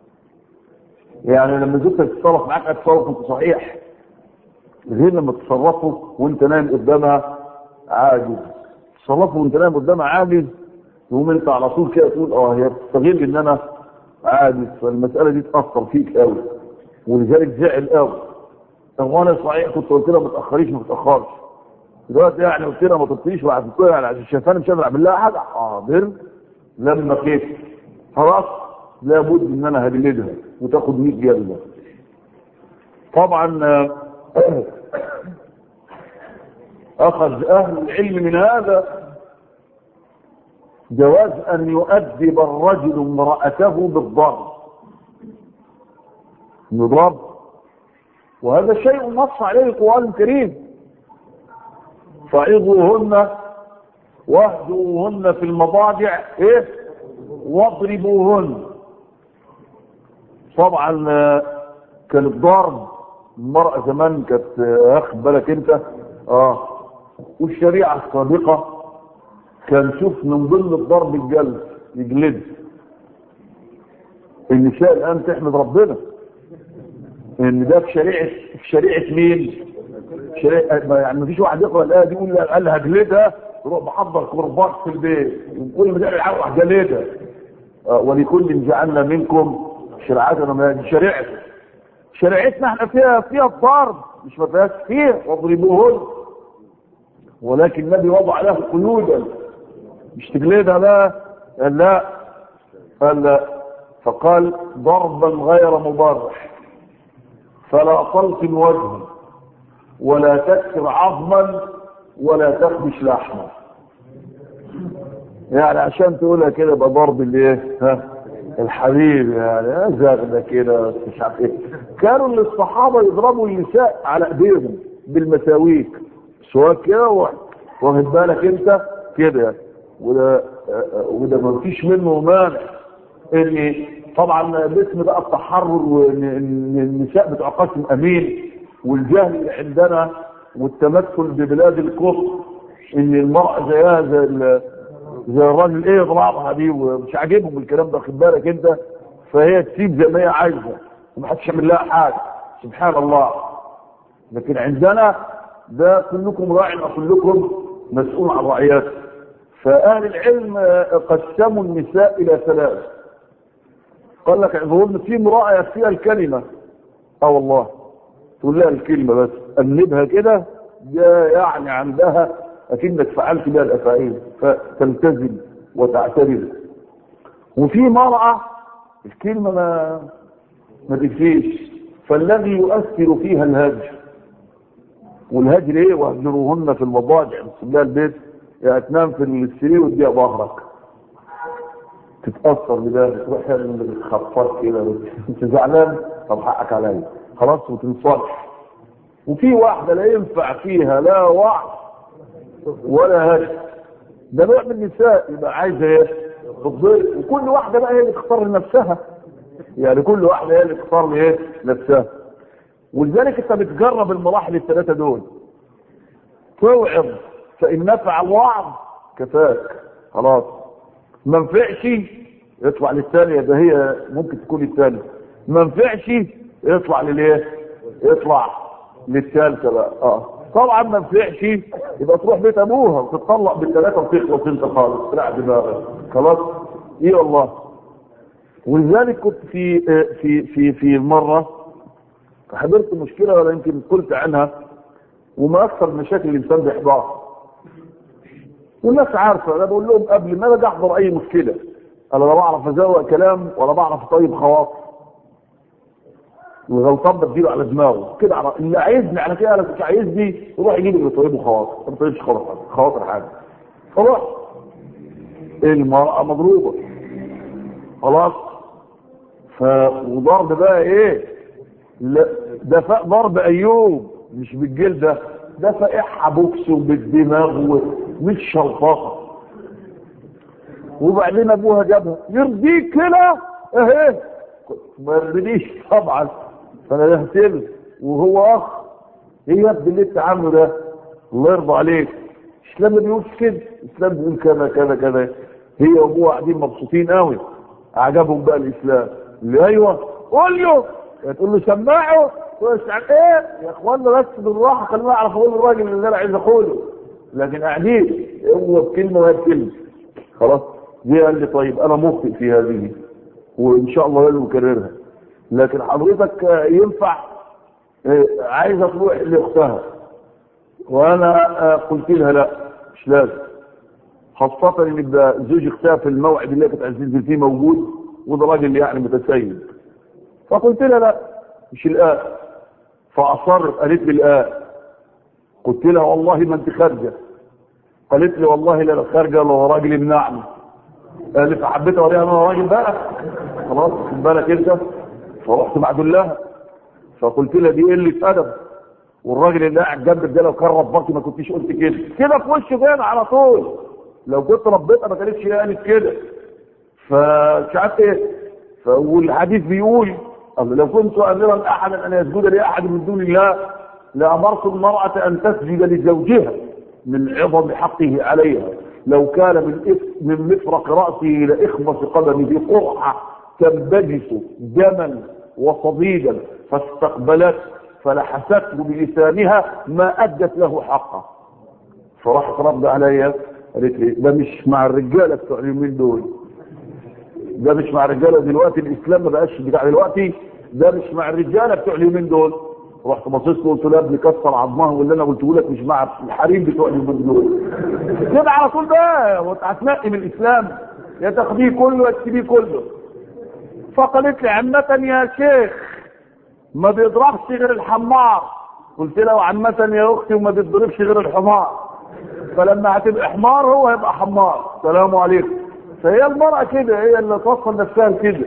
يعني لما زوجتك تتصرف معاك هتصرف انت صحيح غير لما تصرفه وانت نايم قدامها عاجز تصرفه وانت نايم قدامها عاجز يقوم انت على طول كده تقول اه هي بتستغل ان انا عاجز فالمسألة دي تأثر فيك قوي ولذلك زعل قوي طب وانا صحيح كنت قلت لها ما تاخريش ما تاخرش دلوقتي يعني قلت لها ما تطيش وعشان كده يعني عشان شايفاني مش قادر اعمل لها حاجه حاضر لما كيف خلاص لابد ان انا هجلدها وتاخد 100 جلده طبعا اخذ اهل العلم من هذا جواز ان يؤدب الرجل امرأته بالضرب يضرب وهذا شيء نص عليه القرآن الكريم فعظوهن واهجوهن في المضاجع ايه واضربوهن طبعا كان الضرب المرأة زمان كانت اخد بالك انت اه والشريعة السابقة كان شوف من ضمن الضرب الجلد يجلد النساء الان تحمد ربنا ان ده في شريعه في شريعه مين؟ شريعه يعني مفيش واحد يقرا الايه دي يقول قال هجلدها يروح محضر كرباج في البيت كل ما تعمل حاجه راح جلدها آه ولكل جعلنا منكم شرعتنا ما شريعته شريعتنا احنا فيها فيها الضرب مش ما فيهاش فيها واضربوهن ولكن النبي وضع له قيودا مش تجلدها بقى قال لا قال لا فقال ضربا غير مبرح فلا تلطم وجها ولا تكسر عظما ولا تخدش لحما يعني عشان تقولها كده يبقى ضرب الايه ها الحبيب يعني زغده كده مش عارف ايه كانوا الصحابه يضربوا النساء على ايديهم بالمساويك سواء كده واخد بالك انت كده يعني وده وده ما فيش منه مانع ان طبعا باسم بقى التحرر وان النساء بتوع قاسم امين والجهل اللي عندنا والتمثل ببلاد الكفر ان المرأة زيها زي زي الراجل ايه يضربها دي ومش عاجبهم الكلام ده خد بالك انت فهي تسيب زي ما هي عايزه ومحدش يعمل لها حاجه سبحان الله لكن عندنا ده كلكم راع وكلكم مسؤول عن رعيته فاهل العلم قسموا النساء الى ثلاث قال لك اعذرون في امراه يكفيها الكلمه اه والله تقول لها الكلمه بس انبها كده ده يعني عندها اكنك فعلت بها الافاعيل فتلتزم وتعترف وفي مرأة الكلمة ما ما تكفيش فالذي يؤثر فيها الهجر والهجر ايه واهجروهن في المضاجع بسم الله البيت يعني تنام في السرير وتبيع ظهرك تتأثر بذلك تروح الخفاف كده انت زعلان طب حقك عليا خلاص وتنصلح وفي واحدة لا ينفع فيها لا وعظ ولا هجر ده نوع من النساء يبقى عايزه ايه الظل وكل واحده بقى هي اللي تختار لنفسها يعني كل واحده هي اللي تختار لايه نفسها ولذلك انت بتجرب المراحل الثلاثه دول توعظ فان نفع الوعظ كفاك خلاص ما نفعش يطلع للثانيه ده هي ممكن تكون الثانيه ما نفعش يطلع للايه يطلع للثالثه بقى اه طبعا ما نفعش يبقى تروح بيت ابوها وتتطلق بالثلاثه وتخلص انت خالص ترع دماغك خلاص ايه والله ولذلك كنت في في في في مره حضرت مشكله ولا يمكن قلت عنها وما اكثر مشاكل الانسان بيحضرها والناس عارفه انا بقول لهم قبل ما اجي احضر اي مشكله انا لا بعرف ازوق كلام ولا بعرف اطيب خواطر وغلطان بديله على دماغه كده على اللي عايزني على كده انا مش عايزني يروح يجيب اللي يطيبه خواطر ما بيطيبش خواطر خواطر حاجه خلاص المرأة مضروبة خلاص ف وضرب بقى ايه لا ده فاق ضرب ايوب مش بالجلد ده ده فاقعها بوكس وبالدماغ ومش شلطاقة وبعدين ابوها جابها يرضيك كده اهي ما يرضينيش طبعا فانا بهتل وهو اخ ايه يا ابني اللي انت عامله ده الله يرضى عليك الاسلام ما بيقولش كده الاسلام بيقول كذا كذا كذا هي وابوها قاعدين مبسوطين قوي عجبهم بقى الاسلام اللي ايوه قول له تقول له سمعه مش عارف ايه يا اخوانا بس بالراحه خلينا اعرف اقول الراجل اللي انا عايز اقوله لكن قاعدين هو بكلمه وهي بكلمه خلاص دي قال لي طيب انا مخطئ في هذه وان شاء الله لازم اكررها لكن حضرتك ينفع عايزه تروح لاختها وانا قلت لها لا مش لازم خاصة ان يبقى زوج اختها في الموعد اللي كانت عايزين فيه موجود وده راجل يعني متسيب فقلت لها لا مش الآن فأصر قالت لي الآن قلت لها والله ما انت خارجة قالت لي والله لا خارجة لو راجل يمنعني قال لي فحبيت اوريها انا راجل بقى خلاص خد بالك انت فرحت معدول لها فقلت لها دي قله ادب والراجل اللي قاعد جنبك ده لو كان رباكي ما كنتيش قلت كده كده في وشه كده على طول لو كنت ربيتها ما كانتش هي قالت كده فمش عارف ايه والحديث بيقول لو كنت امرا احدا ان يسجد لاحد من دون الله لامرت المراه ان تسجد لزوجها من عظم حقه عليها لو كان من من مفرق راسه لاخمص قدمه قرحه تنبجس دما وصديدا فاستقبلت فلحسته بلسانها ما ادت له حقه فراحت رد عليا قالت لي ده مش مع الرجاله بتوع اليومين دول ده مش مع الرجاله دلوقتي الاسلام ما بقاش بتاع دلوقتي ده مش مع الرجاله بتوع اليومين دول رحت باصص له قلت له يا ابني كسر عظمها واللي انا قلته لك مش مع الحريم بتوع اليومين دول كده على طول بقى وانت هتنقي من الاسلام يا تاخديه كله يا تسيبيه كله فقالت لي عامة يا شيخ ما بيضربش غير الحمار قلت له عامة يا اختي وما بيضربش غير الحمار فلما هتبقى حمار هو هيبقى حمار سلام عليكم فهي المرأة كده هي اللي توصل نفسها لكده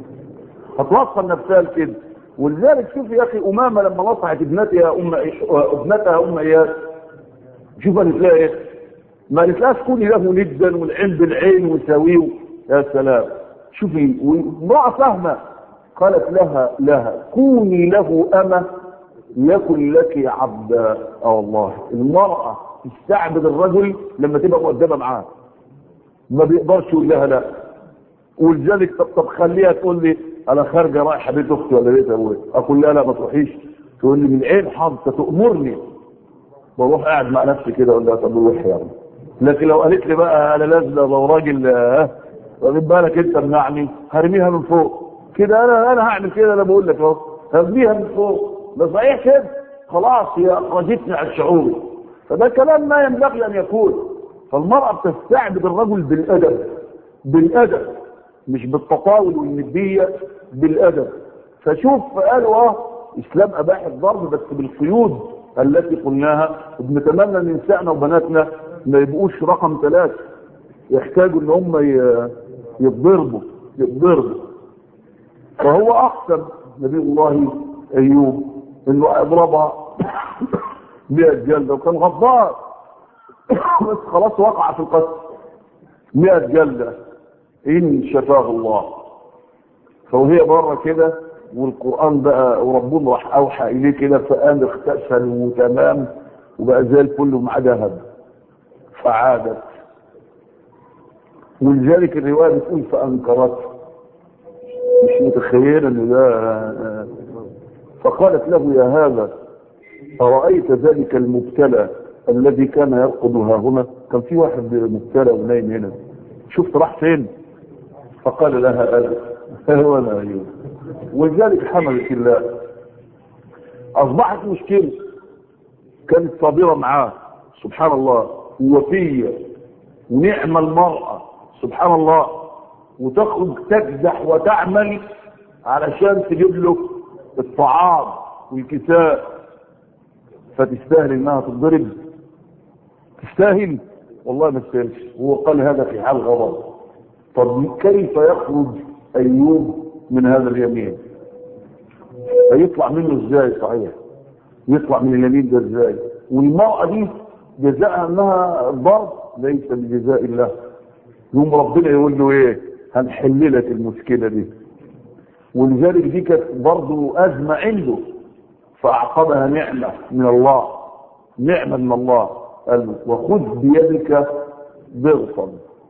هتوصل نفسها لكده ولذلك شوف يا اخي امامه لما نصحت ابنتها ام ابنتها ام اياس شوف قالت لها ايه ما قالتلهاش كوني له ندا والعين بالعين وساويه يا سلام شوفي وامراه فاهمه قالت لها لها كوني له امه يكن لك عبدا اه والله المراه تستعبد الرجل لما تبقى مؤدبه معاه ما بيقدرش يقول لها لا ولذلك طب, طب خليها تقول لي انا خارجه رايحه بيت اختي ولا بيت ابويا اقول لها لا ما تروحيش تقول لي من عين حظك تامرني بروح قاعد مع نفسي كده اقول لها طب روح يا لكن لو قالت لي بقى انا نازله لو راجل اه واخد بالك انت منعني هرميها من فوق كده انا انا هعمل كده انا بقول لك اهو هرميها من فوق ده صحيح كده خلاص هي اخرجتني على الشعور فده كلام ما ينبغي ان يكون فالمراه بتستعبد الرجل بالادب بالادب مش بالتطاول والندية بالأدب فشوف قالوا اه اسلام اباح الضرب بس بالقيود التي قلناها وبنتمنى ان نسائنا وبناتنا ما يبقوش رقم ثلاثة يحتاجوا ان هم يتضربوا يتضربوا فهو اقسم نبي الله ايوب انه اضربها 100 جلدة وكان غدار بس خلاص وقع في القتل 100 جلدة إن شفاه الله فوهي بره كده والقرآن بقى وربنا راح أوحى إليه كده فقام اغتسل وتمام وبقى زي الفل ومعاه ذهب فعادت ولذلك الرواية بتقول فأنكرت مش متخيلة إن ده فقالت له يا هذا أرأيت ذلك المبتلى الذي كان يرقد ها هنا كان في واحد مبتلى ونايم هنا شفت راح فين فقال لها أنا ولا أيوب ولذلك حملت الله أصبحت مشكلة كانت صابرة معاه سبحان الله ووفية ونعم المرأة سبحان الله وتخرج تكدح وتعمل علشان تجيب له الطعام والكساء فتستاهل انها تتضرب تستاهل والله ما تستاهلش هو قال هذا في حال غضب طب كيف يخرج ايوب من هذا اليمين هيطلع منه ازاي صحيح يطلع من اليمين ده ازاي والمرأة دي جزاءها انها ضرب ليس بجزاء الله يوم ربنا يقول له ايه هنحل لك المشكلة دي ولذلك دي كانت برضه أزمة عنده فأعقبها نعمة من الله نعمة من الله قال وخذ بيدك ضغطا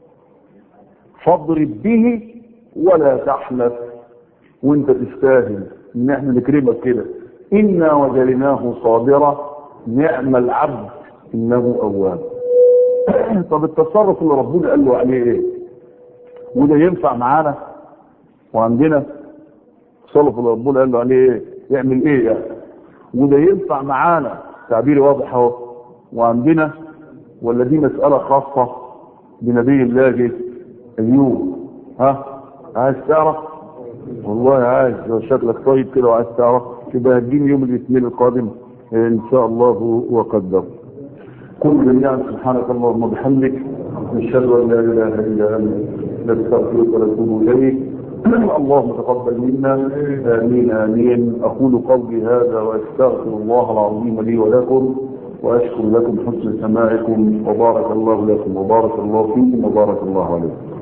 فاضرب به ولا تحنث وانت تستاهل ان احنا نكرمك كده انا وجدناه صابرا نعم العبد انه اواب طب التصرف اللي ربنا قال له عليه ايه وده ينفع معانا وعندنا التصرف اللي ربنا قال له عليه ايه يعمل ايه يعني وده ينفع معانا تعبيري واضح اهو وعندنا ولا دي مسألة خاصة بنبي الله ايوب ها عايز تعرف والله عايز شكلك طيب كده وعايز تعرف تبقى هتجيني يوم الاثنين القادم ان شاء الله وقدر كل جميعا سبحانك اللهم وبحمدك نشهد ان لا اله الا انت نستغفرك ونتوب اليك اللهم تقبل منا امين امين اقول قولي هذا واستغفر الله العظيم لي ولكم واشكر لكم حسن سماعكم وبارك الله لكم وبارك الله فيكم وبارك الله عليكم